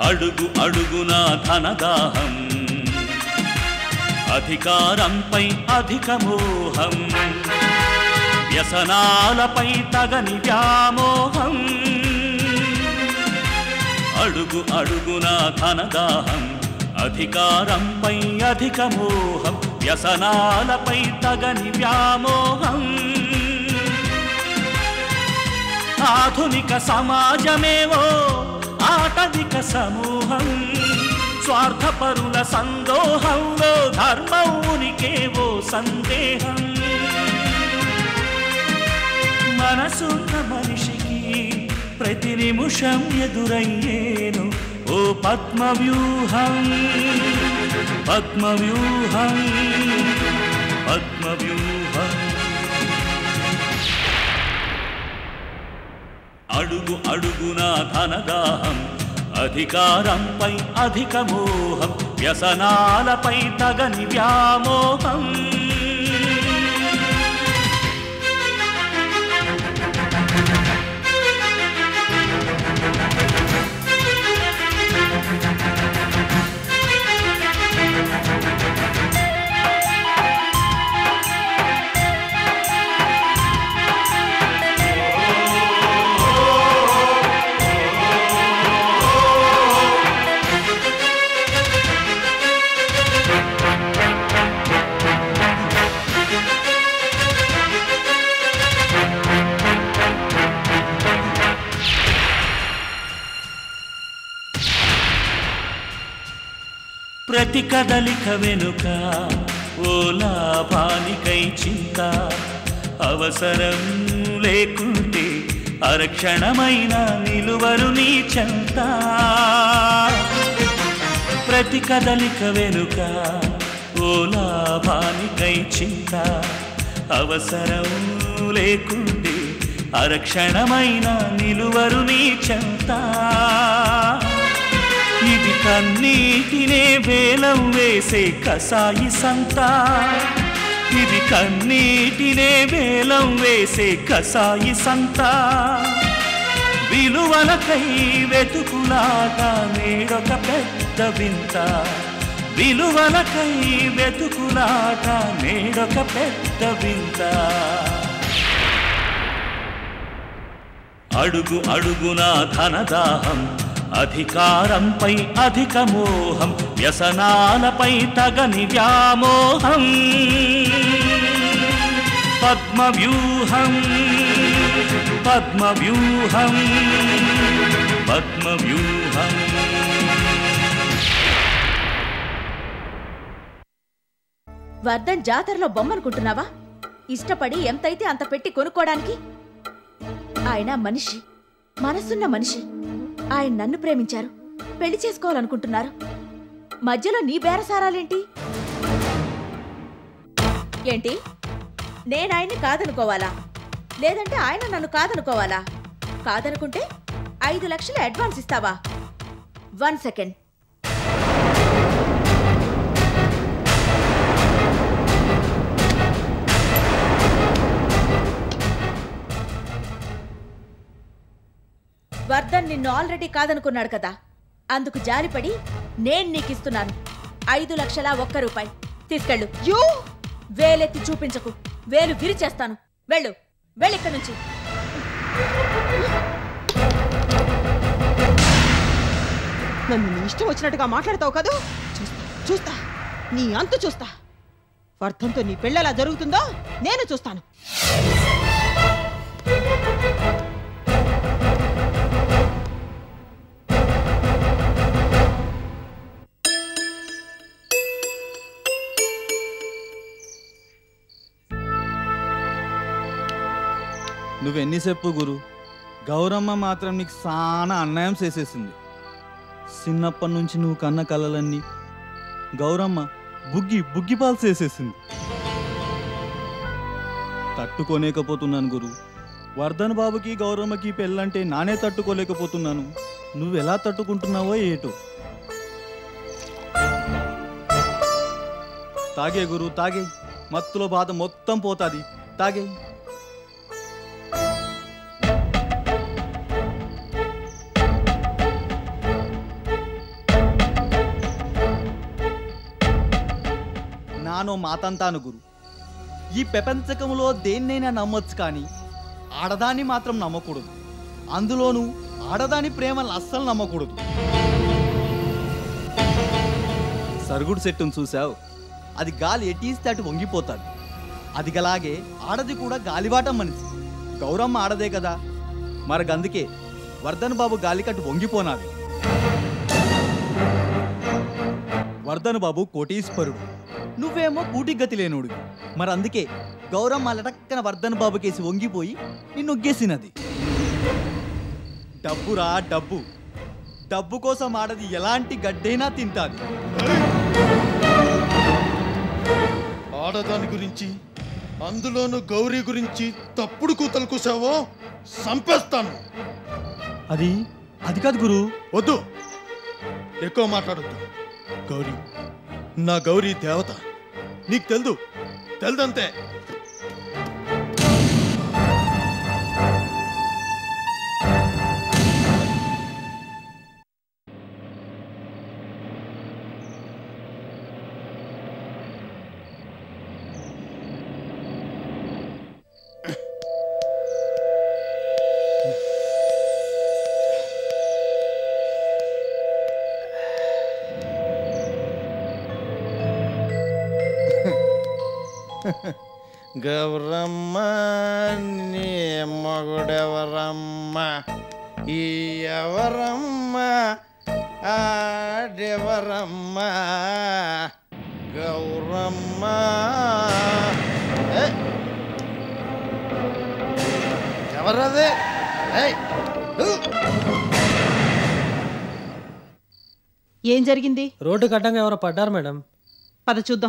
అడుగు అడుగున ధనదాహం అధికారంపై అధిక మోహం వ్యసనాలపై తగని వ్యామోహం అడుగు అడుగున ధనదాహం అధికారంపై అధిక మోహం వ్యసనాలపై తగని వ్యామోహం ఆధునిక సమాజమేవో ఆటవిక సమూహం స్వార్థపరుల సందోహంలో ధర్మం ఉనికేవో సందేహం మనసున్న మనిషికి ప్రతి నిమిషం ఎదురయ్యేను ఓ పద్మవ్యూహం పద్మవ్యూహం పద్మవ్యూహం అడుగు అడుగున ధనదాహం అధికారంపై అధిక మోహం వ్యసనాలపై తగని వ్యామోహం ప్రతి కదలిక వెనుక ఓ లాభానికై చింత అవసరం లేకుంటే అరక్షణమైన నిలువరు నీ చెంత ప్రతి కదలిక వెనుక ఓ లాభానికై చింత అవసరం లేకుంటే అరక్షణమైన నిలువరు నీ చెంత ఇది కన్నీటినే వేలం వేసే కసాయి సంత ఇది కన్నీటినే వేలం వేసే కసాయి సంత విలువలకై వెతుకులాట నేడొక పెద్ద వింత విలువలకై వెతుకులాట నేడొక పెద్ద వింత అడుగు అడుగున ధనదాహం అధికారంపై అధిక మోహం వ్యసనాలపై తగని వ్యామోహం పద్మవ్యూహం పద్మవ్యూహం పద్మవ్యూహం వర్ధన్ జాతరలో బొమ్మనుకుంటున్నావా ఇష్టపడి ఎంతైతే అంత పెట్టి కొనుక్కోడానికి ఆయన మనిషి మనసున్న మనిషి ఆయన నన్ను ప్రేమించారు పెళ్లి చేసుకోవాలనుకుంటున్నారు మధ్యలో నీ బేరసారాలేంటి ఏంటి నేను ఆయన్ని కాదనుకోవాలా లేదంటే ఆయన నన్ను కాదనుకోవాలా కాదనుకుంటే ఐదు లక్షల అడ్వాన్స్ ఇస్తావా వన్ సెకండ్ వర్ధన్ నిన్ను ఆల్రెడీ కాదనుకున్నాడు కదా అందుకు జాలిపడి నేను నీకు ఇస్తున్నాను ఐదు లక్షల ఒక్క రూపాయి తీసుకెళ్ళు యూ వేలెత్తి చూపించకు వేలు విరిచేస్తాను వెళ్ళు వెళ్ళిక్కడి నుంచి నన్ను నీ ఇష్టం వచ్చినట్టుగా మాట్లాడతావు కదూ చూస్తా చూస్తా నీ అంతు చూస్తా వర్ధంతో నీ పెళ్ళి ఎలా జరుగుతుందో నేను చూస్తాను నువ్వెన్నిసేపు గురు గౌరమ్మ మాత్రం నీకు చాలా అన్యాయం చేసేసింది చిన్నప్పటి నుంచి నువ్వు కన్న కలలన్నీ గౌరమ్మ బుగ్గి బుగ్గిపాలు చేసేసింది తట్టుకోలేకపోతున్నాను గురు వర్ధన్ బాబుకి గౌరమ్మకి పెళ్ళంటే నానే తట్టుకోలేకపోతున్నాను నువ్వెలా తట్టుకుంటున్నావో ఏటో తాగే గురు తాగే మత్తులో బాధ మొత్తం పోతాది తాగే నానో మాతంతాను గురు ఈ ప్రపంచకంలో దేన్నైనా నమ్మొచ్చు కానీ ఆడదాన్ని మాత్రం నమ్మకూడదు అందులోనూ ఆడదాని ప్రేమను అస్సలు నమ్మకూడదు సరుగుడు చెట్టును చూసావు అది గాలి ఎటీస్తే అటు వంగిపోతాది అది గలాగే ఆడది కూడా గాలివాటం మనిషి గౌరమ్మ ఆడదే కదా మరి అందుకే వర్ధన్ బాబు గాలికట్టు వంగిపోనాది వర్ధన్ బాబు కోటీశ్వరుడు నువ్వేమో కూటి గతి లేనుడు మరి అందుకే గౌరమ్మ లటక్కన వర్ధన్ బాబు కేసి వంగిపోయి నిన్ను ఒగ్గేసినది డబ్బురా డబ్బు డబ్బు కోసం ఆడది ఎలాంటి గడ్డైనా తింటాది ఆడదాని గురించి అందులోను గౌరీ గురించి తప్పుడు కూతలు కూసావో సంపేస్తాను అది అది కాదు గురు వద్దు ఎక్కువ మాట్లాడొద్దు గౌరీ నా గౌరీ దేవత నీకు తెలుదు తెలుదంతే గౌరమ్మ నీ మగుడెవరమ్మ ఈ ఎవరమ్మ ఆడెవరమ్మ గౌరమ్మ ఏ? ఎవరది ఏయ్! ఊ! ఏం జరిగింది రోడ్డు కట్టంగా ఎవరో పడ్డారు మేడం పద చూద్దాం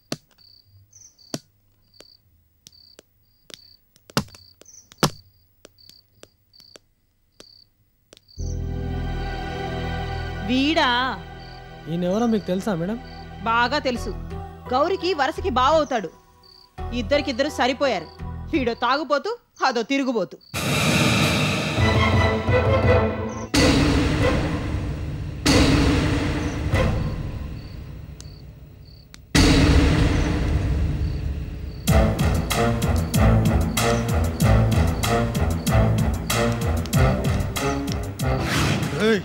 వీడా ఈయన ఎవరో మీకు తెలుసా మేడం బాగా తెలుసు గౌరికి వరసకి బావవుతాడు ఇద్దరికిద్దరు సరిపోయారు వీడో తాగుపోతూ అదో తిరుగుబోతు ఏయ్!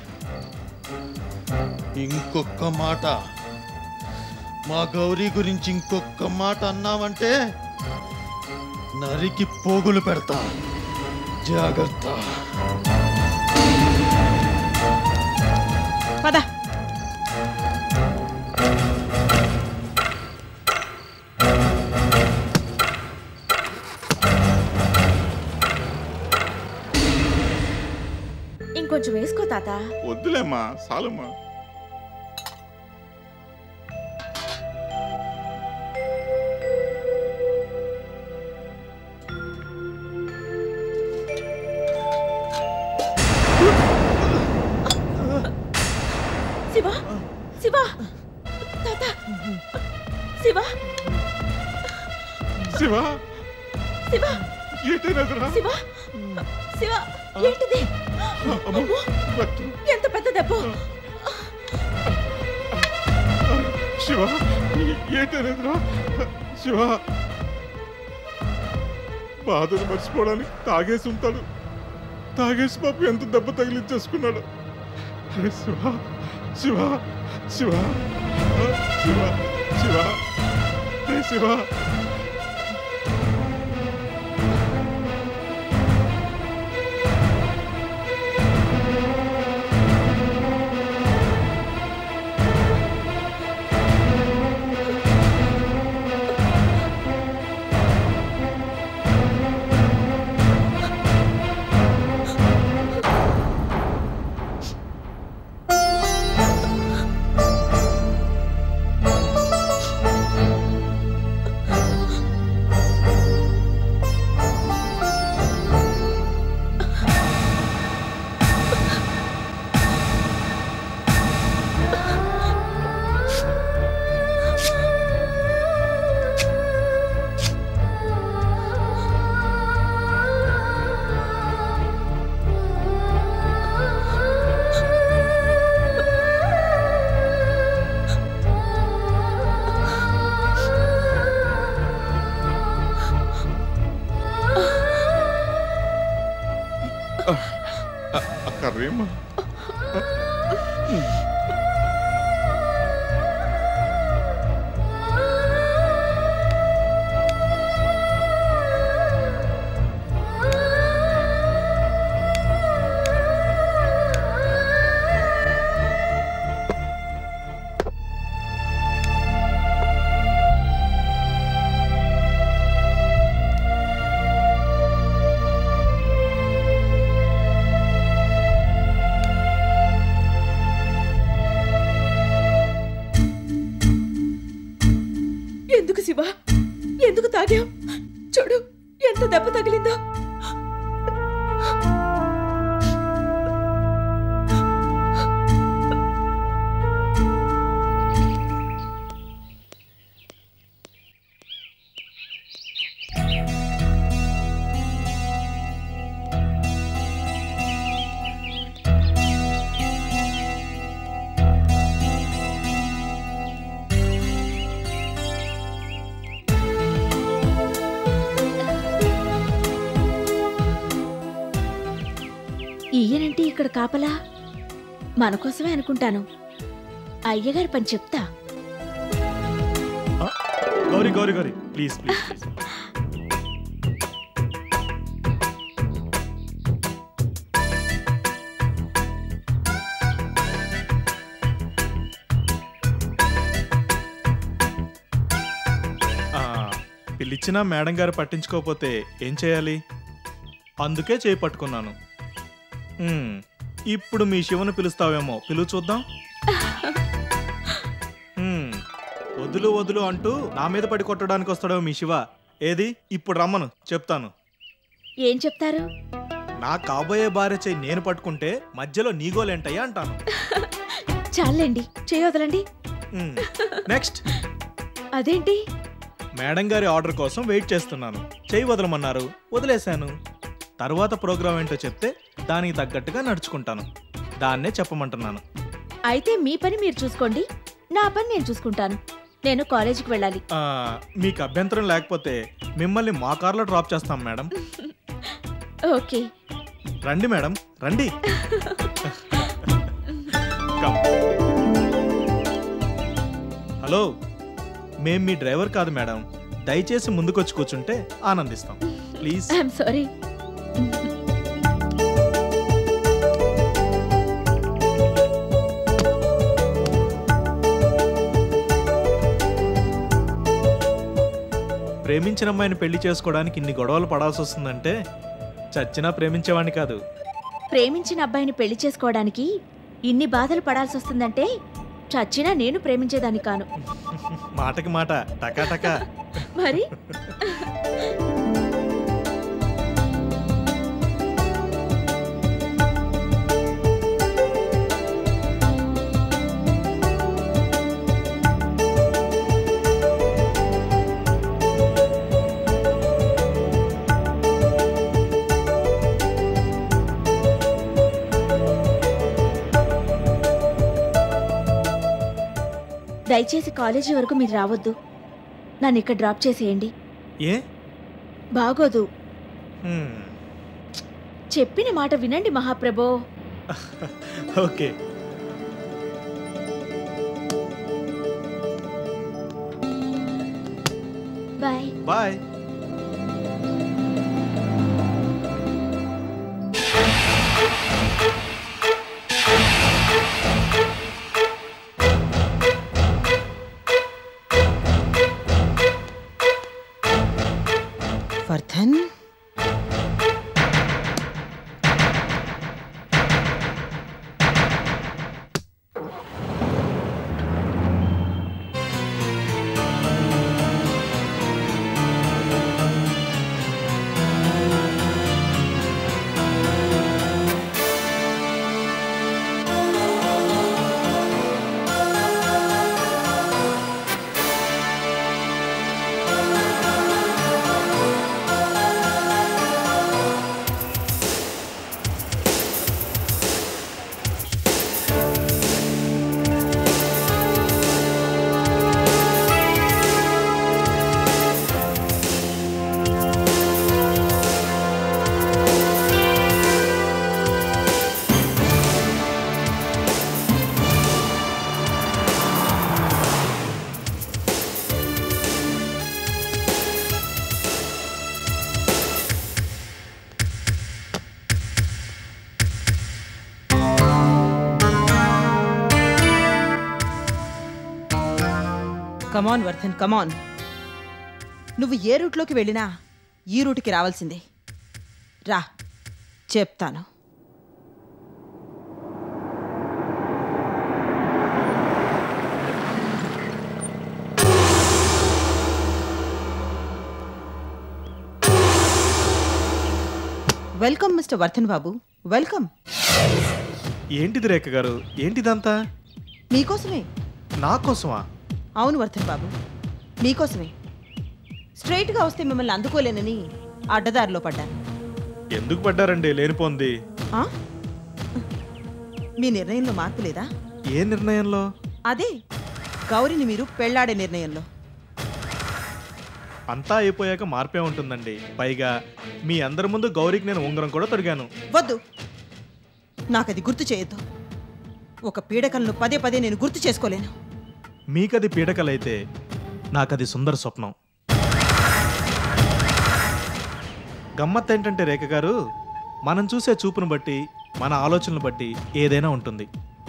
ఇంకొక్క మాట మా గౌరీ గురించి ఇంకొక్క మాట అన్నావంటే నరికి పోగులు పెడతా జాగ్రత్త పద ఇంకొంచెం వేసుకో తాత వద్దులేమ్మా చాలమ్మా శివ శివ తాత శివ శివ శివ ఏంటైనదిరా శివ శివ ఏంటిది అమ్మో, ఎంత పెద్ద దెబ్బ శివ ఏంటైనదిరా శివ బాధను మర్చిపోవడానికి తాగేసి ఉంటాడు తాగేసి పాప ఎంత దెబ్బ తగిలించేసుకున్నాడు అరే శివ శివ శివ శివ శివ రే శివ ఆ మరేమ్మా ఎందుకు శివ ఎందుకు తాగావు చూడు ఎంత దెబ్బ తగిలిందో ఈయనంటే ఇక్కడ కాపలా మన కోసమే అనుకుంటాను అయ్యగారి పని చెప్తా Gauri Gauri Gauri please please please ఆ, పిలిచినా మేడం గారు పట్టించుకోకపోతే ఏం చేయాలి అందుకే చేయి పట్టుకున్నాను మ్మ్, ఇప్పుడు మీ శివను పిలుస్తావేమో పిలువు చూద్దాం మ్మ్, వదులు వదులు అంటూ నా మీద పడి కొట్టడానికి వస్తాడో మీ శివ ఏది ఇప్పుడు రమ్మను చెప్తాను ఏం చెప్తారు నా కాబోయే భార్య చేయి నేను పట్టుకుంటే మధ్యలో నీగోలేంటయ్యా అంటాను చాలండి చేయొదలండి మ్మ్. నెక్స్ట్ అదేంటి మేడం గారి ఆర్డర్ కోసం వెయిట్ చేస్తున్నాను చేయి వదలమన్నారు వదిలేశాను తర్వాత ప్రోగ్రామ్ ఏంటో చెప్తే దానికి తగ్గట్టుగా నడుచుకుంటాను దాన్నే చెప్పమంటున్నాను అయితే మీ పని మీరు చూసుకోండి నా పని నేను చూసుకుంటాను నేను కాలేజీకి వెళ్ళాలి ఆ, మీకు అభ్యంతరం లేకపోతే మిమ్మల్ని మా కార్లో డ్రాప్ చేస్తాం మేడం ఓకే రండి మేడం రండి Come. హలో మేం మీ డ్రైవర్ కాదు మేడం దయచేసి ముందుకొచ్చి కూర్చుంటే ఆనందిస్తాం ప్లీజ్ ఐఎమ్ సారీ ప్రేమించిన అమ్మాయిని పెళ్లి చేసుకోవడానికి ఇన్ని గొడవలు పడాల్సి వస్తుందంటే చచ్చినా ప్రేమించేవాడిని కాదు ప్రేమించిన అబ్బాయిని పెళ్లి చేసుకోవడానికి ఇన్ని బాధలు పడాల్సి వస్తుందంటే చచ్చినా నేను ప్రేమించేదాన్ని కాను మాటకి మాట టకా టకా మరి దయచేసి కాలేజీ వరకు మీరు రావద్దు నన్ను ఇక్కడ డ్రాప్ చేసేయండి ఏ బాగోదు హ్మ్, చెప్పిన మాట వినండి మహాప్రభో okay bye bye Vardhan come on Vardhan come on నువ్వు ఏ రూట్లోకి వెళ్ళినా ఈ రూట్కి రావాల్సిందే రా చెప్తాను వెల్కమ్ మిస్టర్ వర్ధన్ బాబు వెల్కమ్ ఏంటిది రేఖ గారు ఏంటిదంతా మీకోసమే నా కోసమా అవును వర్ధన్ బాబు మీకోసమే స్ట్రైట్గా వస్తే మిమ్మల్ని అందుకోలేనని అడ్డదారిలో పడ్డాను ఎందుకు పడ్డారండి లేనిపోంది ఆ? మీ నిర్ణయంలో మార్పు లేదా ఏ నిర్ణయంలో అదే గౌరిని మీరు పెళ్లాడే నిర్ణయంలో అంతా అయిపోయాక మార్పే ఉంటుందండి పైగా మీ అందరి ముందు గౌరికి నేను ఉంగరం కూడా తొడిగాను వద్దు నాకది గుర్తు చేయొద్దు ఒక పీడకలను పదే పదే నేను గుర్తు చేసుకోలేను మీకది పీడకలైతే నాకది సుందర స్వప్నం గమ్మత్ ఏంటంటే రేఖ గారు మనం చూసే చూపును బట్టి మన ఆలోచనలు బట్టి ఏదైనా ఉంటుంది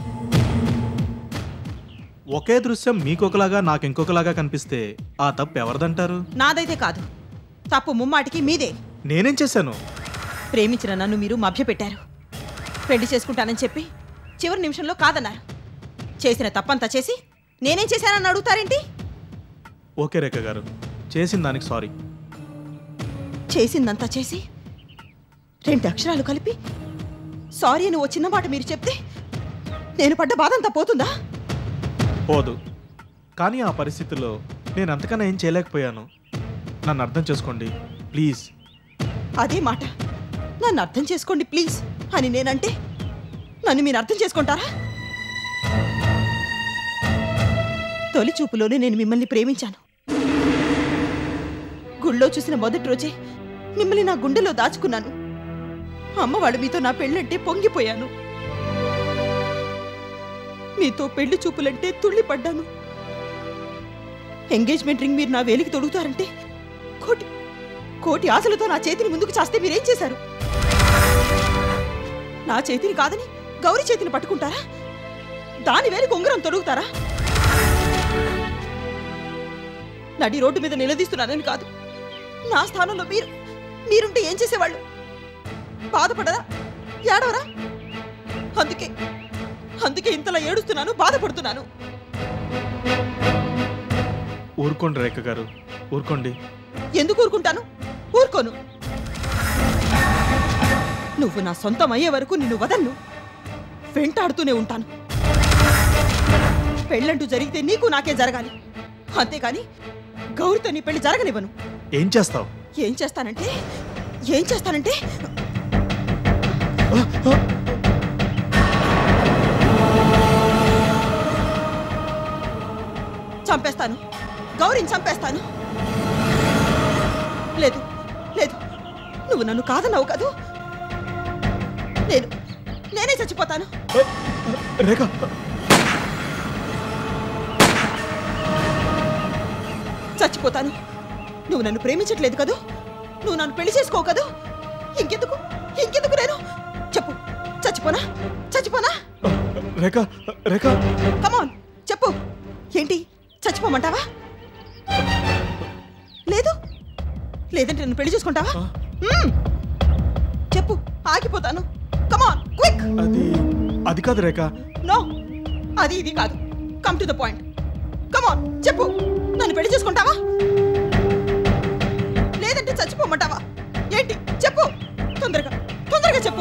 ఒకే దృశ్యం మీకొకలాగా నాకు ఇంకొకలాగా కనిపిస్తే ఆ తప్పు ఎవరిదంటారు నాదైతే కాదు తప్పు ముమ్మాటికి మీదే నేనేం చేశాను ప్రేమించిన నన్ను మీరు మభ్యపెట్టారు పెళ్లి చేసుకుంటానని చెప్పి చివరి నిమిషంలో కాదన్నారు చేసిన తప్పంతా చేసి నేనేం చేశానని అడుగుతారేంటి ఓకే రేఖ గారు చేసిన దానికి సారీ చేసిందంతా చేసి రెండు అక్షరాలు కలిపి సారీ అని ఓ చిన్న మాట మీరు చెప్తే నేను పడ్డ బాధంతా పోతుందా పోదు కానీ ఆ పరిస్థితుల్లో నేను అంతకన్నా ఏం చేయలేకపోయాను నన్ను అర్థం చేసుకోండి ప్లీజ్ అదే మాట నన్ను అర్థం చేసుకోండి ప్లీజ్ అని నేనంటే నన్ను మీరు అర్థం చేసుకుంటారా తొలి చూపులోనే నేను మిమ్మల్ని ప్రేమించాను గుళ్ళో చూసిన మొదటి రోజే మిమ్మల్ని నా గుండెలో దాచుకున్నాను అమ్మవాడు మీతో నా పెళ్ళంటే పొంగిపోయాను మీతో పెళ్లి చూపులంటే తుళ్ళిపడ్డాను ఎంగేజ్మెంట్ రింగ్ మీరు నా వేలికి తొడుగుతారంటే కోటి కోటి ఆశలతో నా చేతిని ముందుకు చాస్తే మీరేం చేశారు నా చేతిని కాదని గౌరీ చేతిని పట్టుకుంటారా దాని వేలికి ఉంగరం తొడుగుతారా నడి రోడ్డు మీద నిలదీస్తున్నానని కాదు నా స్థానంలో మీరు మీరుంటే ఏం చేసేవాళ్ళు బాధపడరా ఏడవరా అందుకే అందుకే ఇంతలా ఏడుస్తున్నాను బాధపడుతున్నాను ఊరుకోండి రేఖ గారు ఊరుకోండి ఎందుకు ఊరుకుంటాను ఊరుకోను నువ్వు నా సొంతం అయ్యే వరకు నిన్ను వదన్ను వెంటాడుతూనే ఉంటాను పెళ్ళంటూ జరిగితే నీకు నాకే జరగాలి అంతేకాని గౌరితో నీ పెళ్లి జరగనివ్వను ఏం చేస్తావు ఏం చేస్తానంటే ఏం చేస్తానంటే చంపేస్తాను గౌరిని చంపేస్తాను లేదు లేదు నువ్వు నన్ను కాదన్నావు కదూ నేను నేనే చచ్చిపోతాను రేఖ చచ్చిపోతాను నువ్వు నన్ను ప్రేమించట్లేదు కదూ నువ్వు నన్ను పెళ్లి చేసుకోవు కదూ ఇంకెందుకు ఇంకెందుకు నేను చెప్పు చచ్చిపోనా చచ్చిపోనా రేఖ రేఖ కమాన్ చెప్పు ఏంటి చచ్చిపోమంటావా లేదు లేదంటే నన్ను పెళ్లి చేసుకుంటావా మ్మ్. చెప్పు ఆగిపోతాను కమాన్ క్విక్ అది అది కాదు రేఖ నో అది ఇది కాదు come to the point come on చెప్పు నన్ను పెళ్లి చేసుకుంటావా లేదంటే చచ్చిపోమంటావా ఏంటి చెప్పు తొందరగా తొందరగా చెప్పు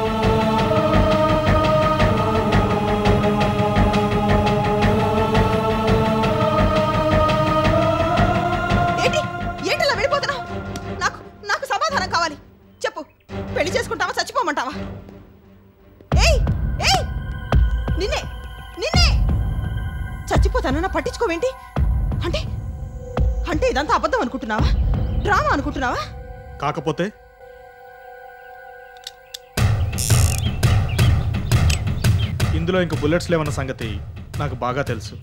ఏంటి ఏంటి ఇలా వెళ్ళిపోతున్నావు నాకు నాకు సమాధానం కావాలి చెప్పు పెళ్లి చేసుకుంటావా చచ్చిపోమంటావా ఏయ్ ఏయ్ నిన్నే నిన్నే చచ్చిపోతానన్నా పట్టించుకోవేంటి అంటే అంటే ఇదంతా అబద్ధం అనుకుంటున్నావా డ్రామా అనుకుంటున్నావా కాకపోతే ఇందులో ఇంక బుల్లెట్స్ లేవన్న సంగతి నాకు బాగా తెలుసు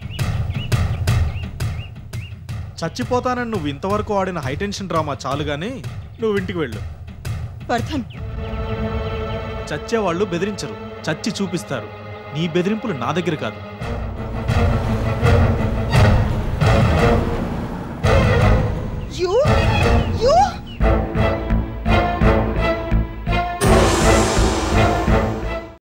చచ్చిపోతానని నువ్వు ఇంతవరకు ఆడిన హైటెన్షన్ డ్రామా చాలు గానీ నువ్వు ఇంటికి వెళ్ళు వర్ధన్ చచ్చేవాళ్ళు బెదిరించరు చచ్చి చూపిస్తారు నీ బెదిరింపులు నా దగ్గర కాదు